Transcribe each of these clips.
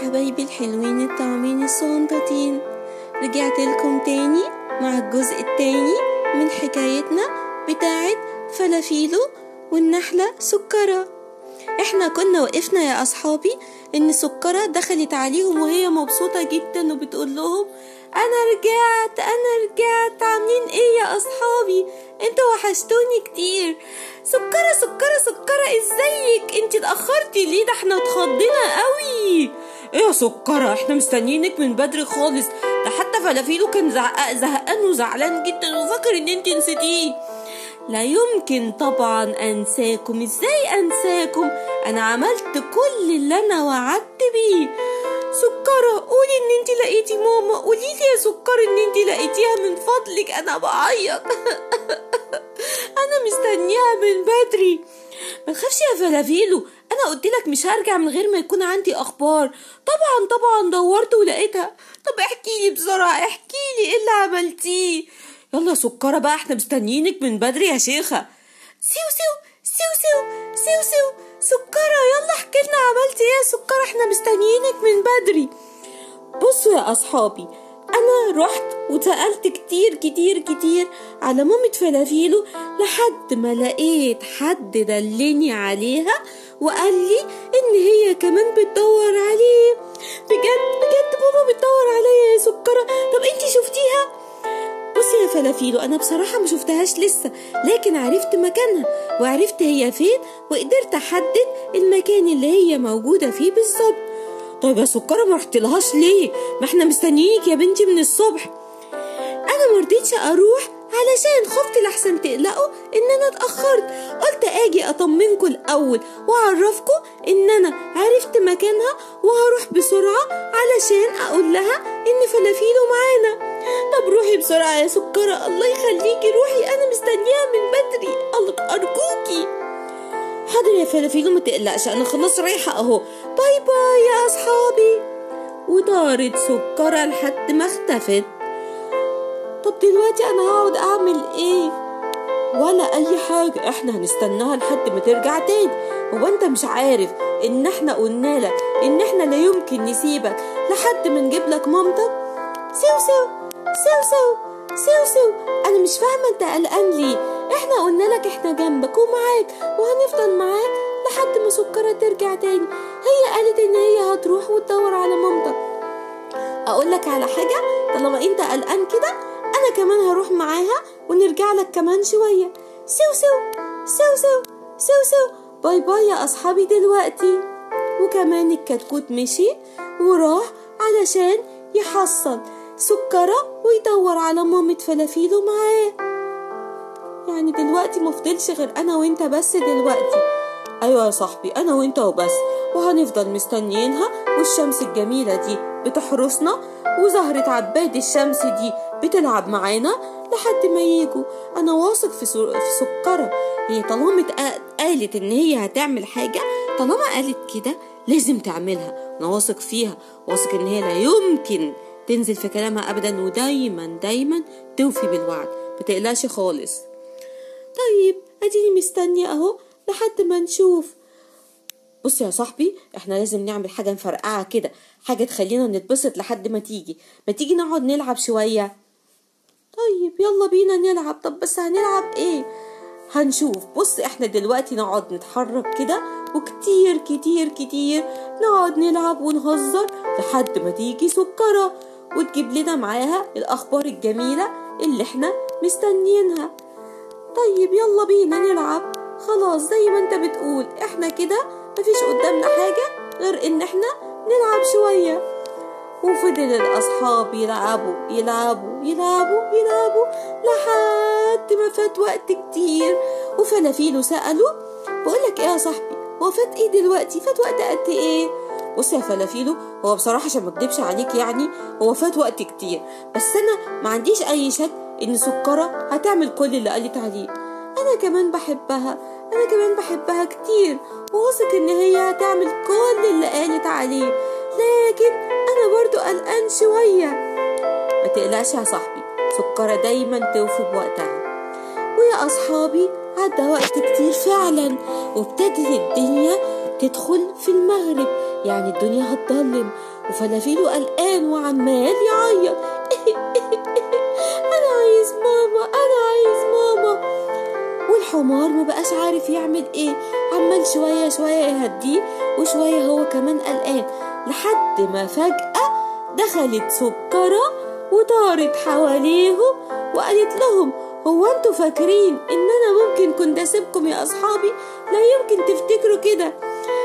حبايبي الحلوين الطعمين الصندطين رجعت لكم تاني مع الجزء التاني من حكايتنا بتاعت فلافيلو والنحلة سكرة احنا كنا وقفنا يا اصحابي ان سكرة دخلت عليهم وهي مبسوطة جدا وبتقول لهم انا رجعت انا رجعت عاملين ايه يا اصحابي انتوا وحشتوني كتير سكرة سكرة سكرة ازيك انت اتأخرتي ليه ده احنا اتخضينا قوي ايه يا سكرة احنا مستنيينك من بدري خالص ده حتى فلافيلو كان زهق- زهقان وزعلان جدا وفاكر ان انت نسيتيه لا يمكن طبعا انساكم ازاي انساكم انا عملت كل اللي انا وعدت بيه سكرة قولي ان انت لقيتي ماما قولي لي يا سكر ان انت لقيتيها من فضلك انا بعيط انا مستنياها من بدري ما تخافش يا فلافيلو انا قلت لك مش هرجع من غير ما يكون عندي اخبار طبعا طبعا دورت ولقيتها طب احكي لي بسرعه احكي لي ايه اللي عملتيه يلا يا سكره بقى احنا مستنيينك من بدري يا شيخه سيو سيو سيو سيو سيو سيو سكره يلا احكي لنا عملتي ايه يا سكره احنا مستنيينك من بدري بصوا يا أصحابي أنا رحت وسألت كتير كتير كتير على مامة فلافيلو لحد ما لقيت حد دلني عليها وقال لي إن هي كمان بتدور عليه بجد بجد ماما بتدور عليا يا سكرة طب انتي شفتيها؟ بصي يا فلافيلو انا بصراحه ما شفتهاش لسه لكن عرفت مكانها وعرفت هي فين وقدرت احدد المكان اللي هي موجوده فيه بالظبط طيب يا سكره ما رحتلهاش ليه ما احنا مستنيينك يا بنتي من الصبح انا مرضيتش اروح علشان خفت لحسن تقلقوا ان انا اتاخرت قلت اجي اطمنكم الاول واعرفكم ان انا عرفت مكانها وهروح بسرعه علشان اقول لها ان فلافيلو معانا طب روحي بسرعه يا سكره الله يخليكي روحي انا مستنياها من بدري الله ارجوكي حاضر يا فلافيلو ما تقلقش انا خلاص رايحه اهو باي باي يا اصحابي وطارت سكره لحد ما اختفت طب دلوقتي انا هقعد اعمل ايه ولا اي حاجة احنا هنستناها لحد ما ترجع تاني هو انت مش عارف ان احنا قلنا لك ان احنا لا يمكن نسيبك لحد ما نجيب لك مامتك سيو سيو سيو سيو سيو سيو انا مش فاهمة انت قلقان ليه احنا قلنا لك احنا جنبك ومعاك وهنفضل معاك لحد ما سكرة ترجع تاني هي قالت ان هي هتروح وتدور على مامتك اقول لك على حاجه طالما انت قلقان كده انا كمان هروح معاها ونرجع لك كمان شويه سيو سيو سيو سيو سيو سيو باي باي يا اصحابي دلوقتي وكمان الكتكوت مشي وراح علشان يحصل سكرة ويدور على مامة فلافيلو معاه يعني دلوقتي مفضلش غير انا وانت بس دلوقتي ايوه يا صاحبي انا وانت وبس وهنفضل مستنيينها والشمس الجميلة دي بتحرسنا وزهرة عباد الشمس دي بتلعب معانا لحد ما يجوا انا واثق في, سو... في سكرة هي طالما اتق- قالت ان هي هتعمل حاجة طالما قالت كده لازم تعملها انا واثق فيها واثق ان هي لا يمكن تنزل في كلامها ابدا ودايما دايما توفي بالوعد متقلقش خالص طيب اديني مستنية اهو لحد ما نشوف بص يا صاحبي احنا لازم نعمل حاجة مفرقعة كده حاجة تخلينا نتبسط لحد ما تيجي ما تيجي نقعد نلعب شوية طيب يلا بينا نلعب طب بس هنلعب ايه هنشوف بص احنا دلوقتي نقعد نتحرك كده وكتير كتير كتير نقعد نلعب ونهزر لحد ما تيجي سكرة وتجيب لنا معاها الأخبار الجميلة اللي احنا مستنيينها طيب يلا بينا نلعب خلاص زي ما انت بتقول احنا كده مفيش قدامنا حاجة غير ان احنا نلعب شوية وفضل الأصحاب يلعبوا يلعبوا يلعبوا يلعبوا لحد ما فات وقت كتير وفلافيلو سألوا بقولك ايه يا صاحبي هو فات ايه دلوقتي فات وقت قد ايه بص يا فلافيلو هو بصراحة عشان ما اكدبش عليك يعني هو فات وقت كتير بس انا ما عنديش اي شك ان سكرة هتعمل كل اللي قالت عليه انا كمان بحبها انا كمان بحبها كتير وواثق ان هي هتعمل كل اللي قالت عليه لكن انا برضو قلقان شوية ما تقلقش يا صاحبي سكرة دايما توفي بوقتها ويا أصحابي عدى وقت كتير فعلا وابتدت الدنيا تدخل في المغرب يعني الدنيا هتضلم وفلافيلو قلقان وعمال يعيط انا عايز ماما انا عايز ماما والحمار ما بقاش عارف يعمل ايه عمال شوية شوية يهديه وشوية هو كمان قلقان لحد ما فجأة دخلت سكرة وطارت حواليهم وقالت لهم هو انتوا فاكرين ان انا ممكن كنت اسيبكم يا اصحابي لا يمكن تفتكروا كده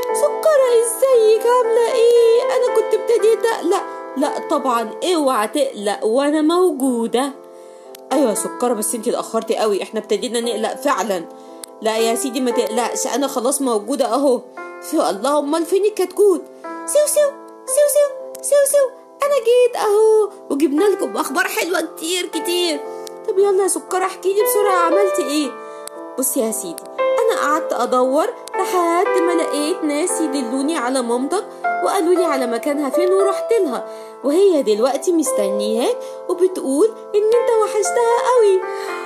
سكرة ازيك عاملة ايه انا كنت ابتديت اقلق لا طبعا اوعى تقلق وانا موجودة ايوه يا سكرة بس انتي اتأخرتي قوي احنا ابتدينا نقلق فعلا لا يا سيدي ما تقلقش انا خلاص موجودة اهو في الله امال فين الكتكوت سيو سيو سيو سيو سيو سيو انا جيت اهو وجبنا لكم اخبار حلوة كتير كتير طب يلا يا سكرة احكي لي بسرعة عملتي ايه بصي يا سيدي انا قعدت ادور لحد ما لقيت ناس يدلوني على مامتك وقالوا لي على مكانها فين ورحت لها وهي دلوقتي مستنياك وبتقول ان انت وحشتها قوي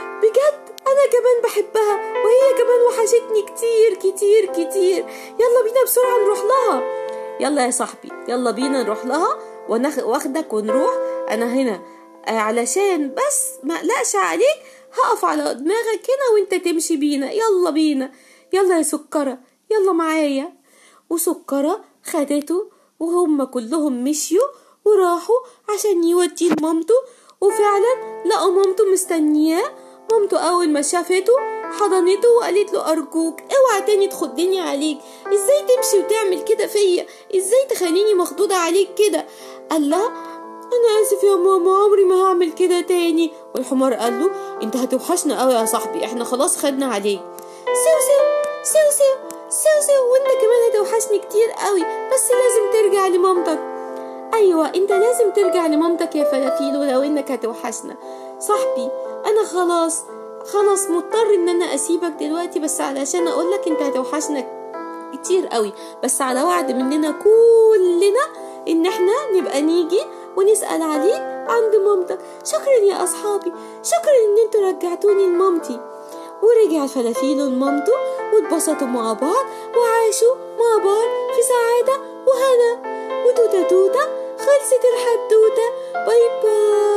بجد انا كمان بحبها وهي كمان وحشتني كتير كتير كتير يلا بينا بسرعة نروح لها يلا يا صاحبي يلا بينا نروح لها واخدك ونروح انا هنا علشان بس ما اقلقش عليك هقف على دماغك هنا وانت تمشي بينا يلا بينا يلا يا سكرة يلا معايا وسكرة خدته وهم كلهم مشيوا وراحوا عشان يودي لمامته وفعلا لقوا مامته مستنياه مامته اول ما شافته حضنته وقالت له ارجوك اوعى تاني تخدني عليك ازاي تمشي وتعمل كده فيا ازاي تخليني مخضوضة عليك كده قال لها انا اسف يا ماما عمري ما هعمل كده تاني والحمار قال له انت هتوحشنا قوي يا صاحبي احنا خلاص خدنا عليك سيو سيو سيو سيو سيو سيو وانت كمان هتوحشني كتير قوي بس لازم ترجع لمامتك ايوه انت لازم ترجع لمامتك يا فلافيلو لو انك هتوحشنا صاحبي انا خلاص خلاص مضطر ان انا اسيبك دلوقتي بس علشان اقولك انت هتوحشنا كتير قوي بس على وعد مننا كلنا ان احنا نبقى نيجي ونسأل عليك عند مامتك شكرا يا أصحابي شكرا إن انتوا رجعتوني لمامتي ورجع فلافيلو لمامته واتبسطوا مع بعض وعاشوا مع بعض في سعادة وهنا وتوتة توتة خلصت الحدوتة باي باي